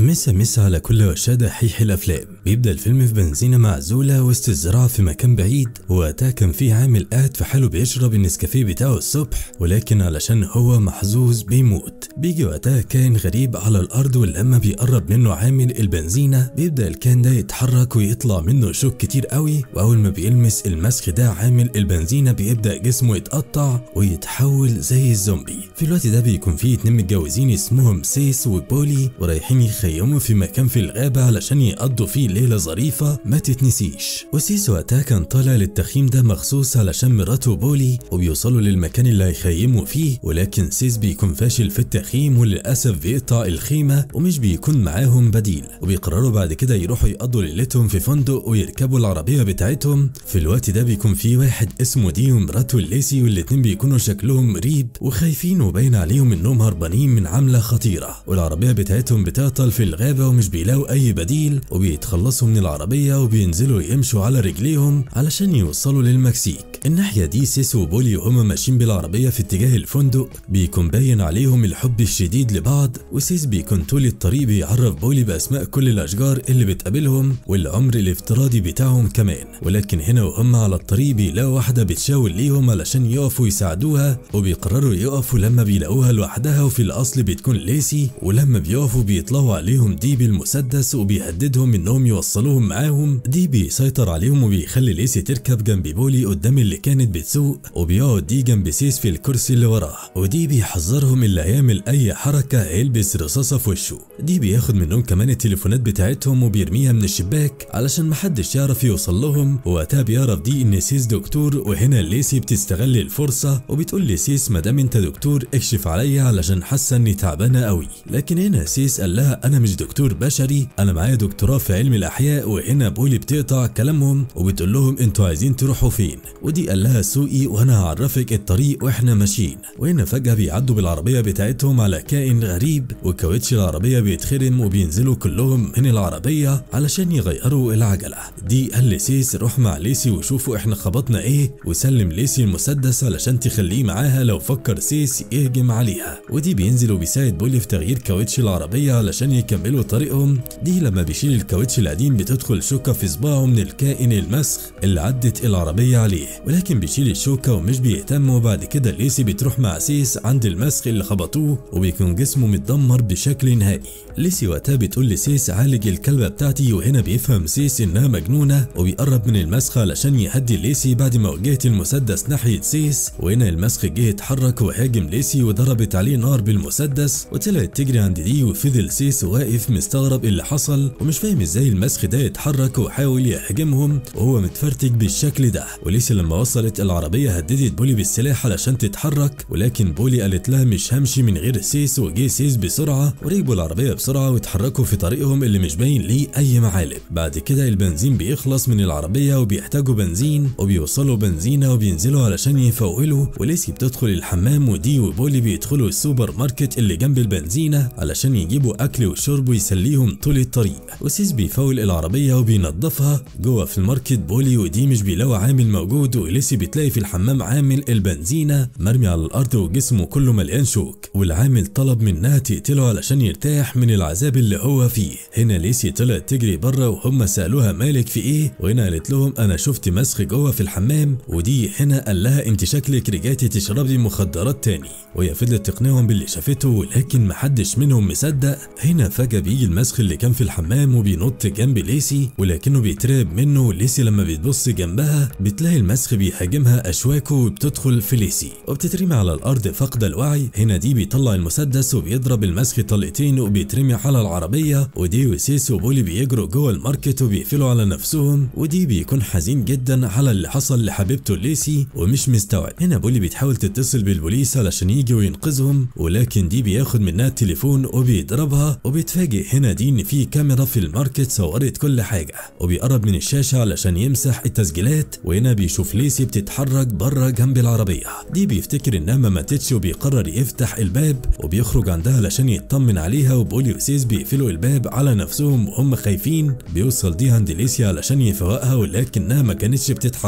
مسا مسا على كل عشاق دحيح الافلام بيبدا الفيلم في بنزينه معزوله وسط الزراعه في مكان بعيد وقتها كان في عامل قاعد في حاله بيشرب النسكافيه بتاعه الصبح ولكن علشان هو محظوظ بيموت بيجي وقتها كائن غريب على الارض ولما بيقرب منه عامل البنزينه بيبدا الكائن ده يتحرك ويطلع منه شوك كتير قوي واول ما بيلمس المسخ ده عامل البنزينه بيبدا جسمه يتقطع ويتحول زي الزومبي في الوقت ده بيكون فيه اتنين متجوزين اسمهم سيس وبولي ورايحين يخيموا في مكان في الغابة علشان يقضوا فيه ليلة ظريفة ما تتنسيش وسيس وقتها كان طالع للتخييم ده مخصوص علشان مراته بولي وبيوصلوا للمكان اللي هيخيموا فيه ولكن سيس بيكون فاشل في التخييم وللأسف بيقطع الخيمة ومش بيكون معاهم بديل وبيقرروا بعد كده يروحوا يقضوا ليلتهم في فندق ويركبوا العربية بتاعتهم في الوقت ده بيكون في واحد اسمه دي ومراته الليسي والاتنين بيكونوا شكلهم مريب وخايفين وباين عليهم انهم هربانين من عملة خطيرة والعربية بتاعتهم بتعطل في الغابة ومش بيلاقوا أي بديل وبيتخلصوا من العربية وبينزلوا يمشوا على رجليهم علشان يوصلوا للمكسيك الناحية دي سيس وبولي وهما ماشيين بالعربية في اتجاه الفندق بيكون باين عليهم الحب الشديد لبعض وسيس بيكون طول الطريق بيعرف بولي بأسماء كل الأشجار اللي بتقابلهم والعمر الافتراضي بتاعهم كمان ولكن هنا وهم على الطريق بيلاقوا واحدة بتشاور ليهم علشان يقفوا يساعدوها وبيقرروا يقفوا لما بيلاقوها لوحدها وفي الأصل بتكون ليسي ولما بيقفوا بيطلعوا عليهم دي بالمسدس وبيهددهم انهم يوصلوهم معاهم دي بيسيطر عليهم وبيخلي ليسي تركب جنب بولي قدام اللي كانت بتسوق وبيقعد دي جنب سيس في الكرسي اللي وراه ودي بيحذرهم اللي هيعمل اي حركه هيلبس رصاصه في وشه دي بياخد منهم كمان التليفونات بتاعتهم وبيرميها من الشباك علشان محدش يعرف يوصل لهم ووقتها بيعرف دي ان سيس دكتور وهنا ليسي بتستغل الفرصه وبتقول لسيس مادام انت دكتور اكشف عليا علشان حاسه اني تعبانه قوي لكن هنا سيس قال لها انا مش دكتور بشري انا معايا دكتوراه في علم الاحياء وهنا بولي بتقطع كلامهم وبتقول لهم انتوا عايزين تروحوا فين ودي قال لها سوقي وانا هعرفك الطريق واحنا ماشيين وهنا فجاه بيعدوا بالعربيه بتاعتهم على كائن غريب وكاوتش العربيه بيتخرم وبينزلوا كلهم من العربيه علشان يغيروا العجله دي قال لسيس روح مع ليسي وشوفوا احنا خبطنا ايه وسلم ليسي المسدس علشان تخليه معاها لو فكر سيس يهجم عليها ودي بينزل وبيساعد بولي في تغيير كاوتش العربيه علشان يكملوا طريقهم دي لما بيشيل الكاوتش القديم بتدخل شوكه في صباعه من الكائن المسخ اللي عدت العربيه عليه ولكن بيشيل الشوكه ومش بيهتم وبعد كده ليسي بتروح مع سيس عند المسخ اللي خبطوه وبيكون جسمه متدمر بشكل نهائي ليسي وقتها بتقول لسيس عالج الكلبه بتاعتي وهنا بيفهم سيس انها مجنونه وبيقرب من المسخ علشان يهدي ليسي بعد ما وجهت المسدس ناحيه سيس وهنا المسخ جه اتحرك وهاجم ليسي وضربت عليه نار بالمسدس وطلعت تجري عند دي وفضل سيس واقف مستغرب اللي حصل ومش فاهم ازاي المسخ ده اتحرك وحاول يهاجمهم وهو متفرتك بالشكل ده وليسي لما وصلت العربيه هددت بولي بالسلاح علشان تتحرك ولكن بولي قالت لها مش همشي من غير سيس وجه سيس بسرعه وركبوا العربيه بسرعه واتحركوا في طريقهم اللي مش باين ليه اي معالم بعد كده البنزين بيخلص من العربيه وبيحتاجوا بنزين وبيوصلوا بنزينه وبينزلوا علشان يفولوا وليسي بتدخل الحمام ودي وبولي بيدخلوا السوبر ماركت اللي جنب البنزينه علشان يجيبوا اكل وشرب ويسليهم طول الطريق وسيس بيفول العربيه وبينظفها جوه في الماركت بولي ودي مش بيلاقوا عامل موجود وليسي بتلاقي في الحمام عامل البنزينه مرمي على الارض وجسمه كله مليان شوك والعامل طلب منها تقتله علشان يرتاح من العذاب اللي هو فيه هنا ليسي طلعت تجري بره وهم سالوها مالك في ايه وهنا قالت لهم انا شفت مسخ جوه في الحمام ودي هنا قال لها انت شكلك رجعتي تشربي مخدرات تاني وهي فضلت تقنعهم باللي شافته ولكن محدش منهم مصدق هنا فجاه بيجي المسخ اللي كان في الحمام وبينط جنب ليسي ولكنه بيترعب منه وليسي لما بتبص جنبها بتلاقي المسخ بيهاجمها اشواكه وبتدخل في ليسي وبتترمي على الارض فاقده الوعي هنا دي بيطلع المسدس وبيضرب المسخ طلقتين وبيترمي على العربيه ودي وسيس وبولي بيجروا جوه الماركت وبيقفلوا على نفسهم ودي بيكون حزين جدا على اللي حصل لحبيبته ليسي ومش مستوعب هنا بولي بتحاول تتصل بالبوليس علشان يجي وينقذهم ولكن دي بياخد منها التليفون وبيضربها وبيتفاجئ هنا دي ان في كاميرا في الماركت صورت كل حاجه وبيقرب من الشاشه علشان يمسح التسجيلات وهنا بيشوف ليسي بتتحرك بره جنب العربيه دي بيفتكر انها ما ماتتش وبيقرر يفتح الباب وبيخرج عندها علشان يطمن عليها وبولي وسيس بيقفلوا الباب على نفسهم وهم خايفين بيوصل دي عند ليسي علشان يفوقها ولكنها ما كانتش بتتحرك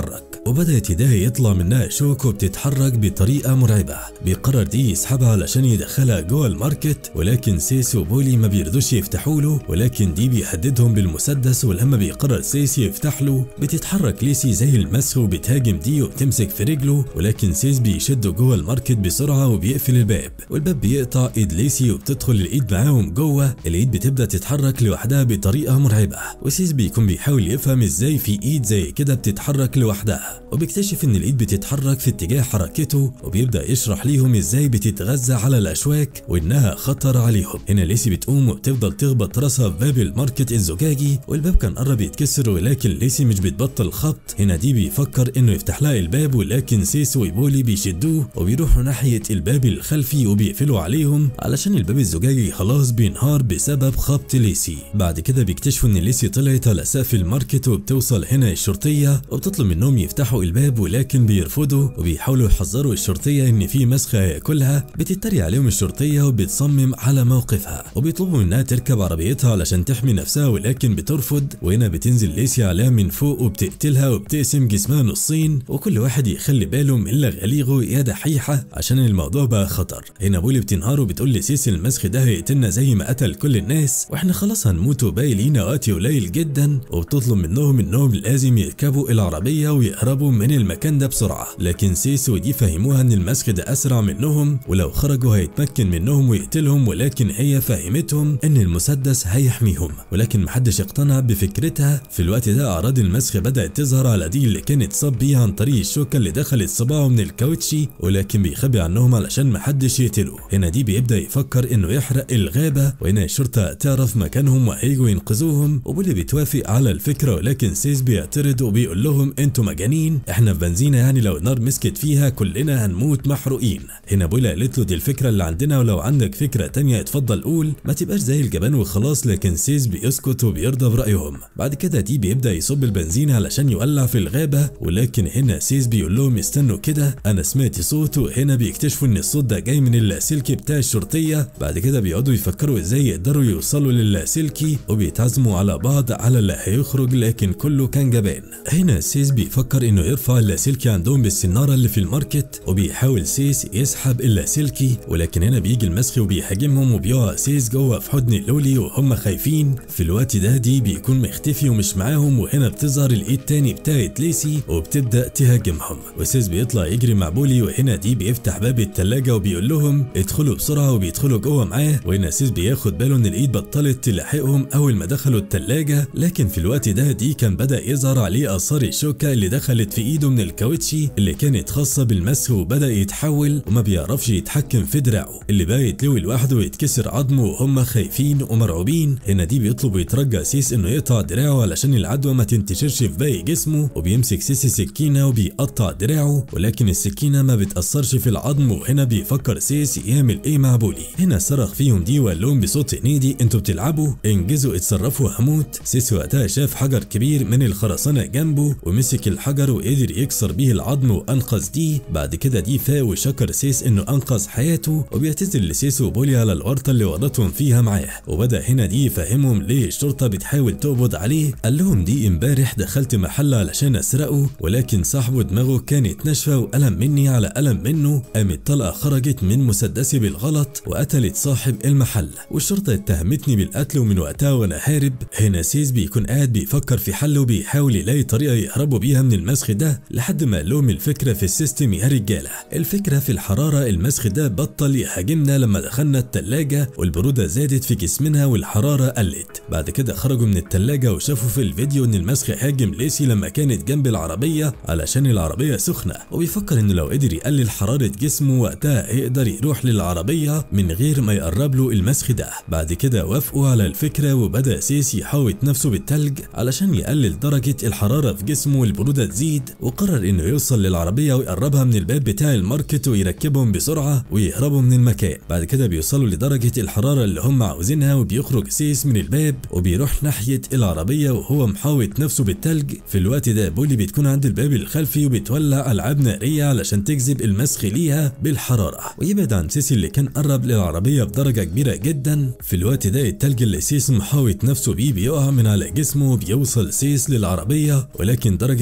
وبدأت ايديها يطلع منها شوك وبتتحرك بطريقة مرعبة بيقرر دي يسحبها علشان يدخلها جوه الماركت ولكن سيس وبولي ما بيرضوش يفتحوا له ولكن دي بيهددهم بالمسدس ولما بيقرر سيس يفتح له بتتحرك ليسي زي المسخ وبتهاجم دي وبتمسك في رجله ولكن سيس بيشده جوه الماركت بسرعة وبيقفل الباب والباب بيقطع ايد ليسي وبتدخل الايد معاهم جوه الايد بتبدا تتحرك لوحدها بطريقة مرعبة وسيس بيكون بيحاول يفهم ازاي في ايد زي كده بتتحرك لوحدها وبيكتشف ان الايد بتتحرك في اتجاه حركته وبيبدا يشرح ليهم ازاي بتتغذى على الاشواك وانها خطر عليهم هنا ليسي بتقوم وبتفضل تخبط راسها في باب الماركت الزجاجي والباب كان قرب يتكسر ولكن ليسي مش بتبطل خبط هنا دي بيفكر انه يفتح لها الباب ولكن سيس وبولي بيشدوه وبيروحوا ناحيه الباب الخلفي وبيقفلوا عليهم علشان الباب الزجاجي خلاص بينهار بسبب خبط ليسي بعد كده بيكتشفوا ان ليسي طلعت على سقف الماركت وبتوصل هنا الشرطيه وبتطلب منهم يفتحوا الباب ولكن بيرفضوا وبيحاولوا يحذروا الشرطيه ان في مسخه هياكلها بتتريق عليهم الشرطيه وبتصمم على موقفها وبيطلبوا منها تركب عربيتها علشان تحمي نفسها ولكن بترفض وهنا بتنزل ليسي عليها من فوق وبتقتلها وبتقسم جسمها نصين وكل واحد يخلي باله من لغاليغه يا دحيحه عشان الموضوع بقى خطر هنا بولي بتنهار وبتقول لسيسي المسخ ده هيقتلنا زي ما قتل كل الناس واحنا خلاص هنموت وباقي لينا وقت قليل جدا وبتطلب منهم انهم لازم يركبوا العربيه ويهربوا من المكان ده بسرعه لكن سيسي ودي فهموها ان المسخ ده اسرع منهم ولو خرجوا هيتمكن منهم ويقتلهم ولكن هي فهمتهم ان المسدس هيحميهم ولكن محدش اقتنع بفكرتها في الوقت ده اعراض المسخ بدات تظهر على دي اللي كانت صاب بيها عن طريق الشوكه اللي دخلت صباعه من الكاوتشي ولكن بيخبي عنهم علشان محدش يقتله هنا دي بيبدا يفكر انه يحرق الغابه وهنا الشرطه تعرف مكانهم وهيجوا ينقذوهم وبولي بتوافق على الفكره ولكن سيس بيعترض وبيقول لهم انتوا مجانين احنا في بنزينه يعني لو النار مسكت فيها كلنا هنموت محروقين هنا بولا قالت له دي الفكره اللي عندنا ولو عندك فكره تانية اتفضل قول ما تبقاش زي الجبان وخلاص لكن سيس بيسكت وبيرضى برايهم بعد كده دي بيبدا يصب البنزين علشان يولع في الغابه ولكن هنا سيس بيقول لهم استنوا كده انا سمعت صوت وهنا بيكتشفوا ان الصوت ده جاي من اللاسلكي بتاع الشرطيه بعد كده بيقعدوا يفكروا ازاي يقدروا يوصلوا للاسلكي وبيتعزموا على بعض على اللي هيخرج لكن كله كان جبان هنا سيس بيفكر انه يرفع اللاسلكي عندهم بالسناره اللي في الماركت وبيحاول سيس يسحب اللاسلكي ولكن هنا بيجي المسخ وبيهاجمهم وبيقع سيس جوه في حضن لولي وهم خايفين في الوقت ده دي بيكون مختفي ومش معاهم وهنا بتظهر الايد تاني بتاعت ليسي وبتبدا تهاجمهم وسيس بيطلع يجري مع بولي وهنا دي بيفتح باب التلاجة وبيقول لهم ادخلوا بسرعة وبيدخلوا جوه معاه وهنا سيس بياخد باله ان الايد بطلت تلاحقهم اول ما دخلوا التلاجة لكن في الوقت ده دي كان بدأ يظهر عليه اثار الشوكة اللي دخلت في ايده من الكاوتشي اللي كانت خاصة بالمسخ وبدأ يتحول وما بيعرفش يتحكم في دراعه اللي بقى يتلوي لوحده ويتكسر عظمه وهم خايفين ومرعوبين هنا دي بيطلب ويترجى سيس انه يقطع دراعه علشان العدوى ما تنتشرش في باقي جسمه وبيمسك سيسي سكينة وبيقطع دراعه ولكن السكينة ما بتأثرش في العظم وهنا بيفكر سيس يعمل ايه مع بولي هنا صرخ فيهم دي وقال لهم بصوت هنيدي انتوا بتلعبوا انجزوا اتصرفوا هموت سيس وقتها شاف حجر كبير من الخرسانة جنبه ومسك الحجر وقدر يكسر بيه العظم وانقذ دي بعد كده دي فاق وشكر سيس انه انقذ حياته وبيعتذر لسيس وبولي على الورطة اللي ورطهم فيها معاه وبدأ هنا دي يفهمهم ليه الشرطة بتحاول تقبض عليه قال لهم دي امبارح دخلت محل علشان اسرقه ولكن صاحبه دماغه كانت ناشفة وقلم مني على قلم منه قامت طلقة خرجت من مسدسي بالغلط وقتلت صاحب المحل والشرطة اتهمتني بالقتل ومن وقتها وانا هارب هنا سيس بيكون قاعد بيفكر في حل وبيحاول يلاقي طريقة يهربوا بيها من المسخ ده لحد ما قال لهم الفكرة في السيستم يا رجالة الفكرة في الحرارة المسخ ده بطل يهاجمنا لما دخلنا التلاجة والبرودة زادت في جسمنا والحرارة قلت بعد كده خرجوا من التلاجة وشافوا في الفيديو ان المسخ هاجم ليسي لما كانت جنب العربية علشان العربية سخنة وبيفكر انه لو قدر يقلل حرارة جسمه وقتها هيقدر يروح للعربية من غير ما يقرب له المسخ ده بعد كده وافقوا على الفكرة وبدأ سيس يحاوط نفسه بالتلج علشان يقلل درجة الحرارة في جسمه والبرودة تزيد وقرر انه يوصل للعربية ويقربها من الباب بتاع الماركت ويركبهم بسرعة ويهربوا من المكان بعد كده بيوصلوا لدرجة الحرارة اللي هم عاوزينها وبيخرج سيس من الباب وبيروح ناحية العربية وهو محاوط نفسه بالتلج في الوقت ده بولي بتكون عند الباب الخلفي وبتولع ألعاب نارية علشان تجذب المسخ ليها بالحرارة ويبعد عن سيس اللي كان قرب للعربية بدرجة كبيرة جدا في الوقت ده التلج اللي سيس محاوط نفسه بيه بيقع من على جسمه وبيوصل سيس للعربية ولكن درجة حرارة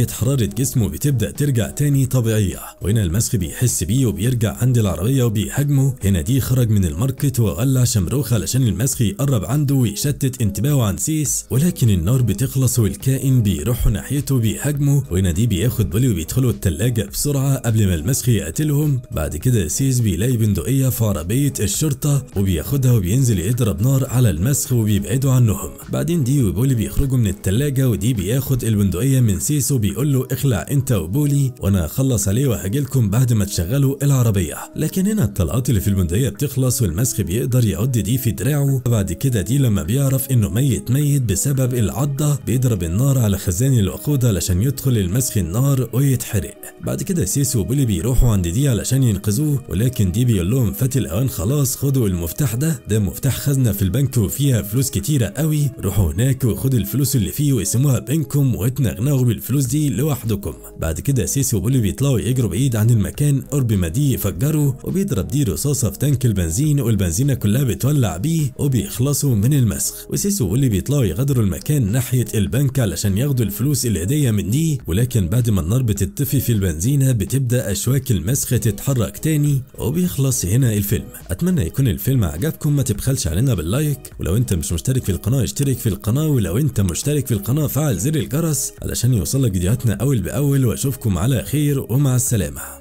جسمه بتبدأ ترجع تاني طبيعية وهنا المسخ بيحس بيه وبيرجع عند العربية وبيهاجمه هنا دي خرج من الماركت وولع شمروخ علشان المسخ يقرب عنده ويشتت انتباهه عن سيس ولكن النار بتخلص والكائن بيروحوا ناحيته بيهاجمه وهنا دي بياخد بالي وبيدخلوا التلاجة بسرعة قبل ما المسخ يقتلهم بعد كده سيس بيلاقي بندقية في عربية الشرطة وبياخدها وبينزل يضرب نار على المسخ وبيبعدوا عنهم بعدين دي وبولي بيخرجوا من التلاجة ودي بياخد البندقية من سيس وبيقول له اخلع انت وبولي وانا هخلص عليه وهجيلكم بعد ما تشغلوا العربية لكن هنا الطلقات اللي في البندقية بتخلص والمسخ بيقدر يعد دي في دراعه بعد كده دي لما بيعرف انه ميت ميت بسبب العضة بيضرب النار على خزان الوقود علشان يدخل المسخ النار ويتحرق بعد كده سيس وبولي بيروحوا عند دي علشان ينقذوه ولكن دي بيقول لهم فات الاوان خلاص خدوا المفتاح ده ده مفتاح خزنة في البنك وفيها فلوس كتيرة قوي روحوا هناك وخدوا الفلوس اللي فيه وقسموها بينكم واتنغنغوا بالفلوس دي لوحدكم بعد كده سيس وبولي بيطلعوا يجروا بعيد عن المكان قرب ما دي يفجروا وبيضرب دي رصاصة في تانك البنزين والبنزينة كلها بتولع بيه وبيخلصوا من المسخ وسيس وبولي بيطلعوا يغادروا المكان ناحية البنك علشان ياخدوا الفلوس الهدية من دي ولكن بعد ما النار بتطفي في البنزينة بتبدأ أشواك المسخ تتحرك تاني وبيخلص هنا الفيلم أتمنى يكون الفيلم عجبكم ما تبخلش علينا باللايك ولو انت مش مشترك في القناة اشترك في القناة ولو انت مشترك في القناة فعل زر الجرس علشان يوصلك فيديوهاتنا أول بأول وأشوفكم على خير ومع السلامة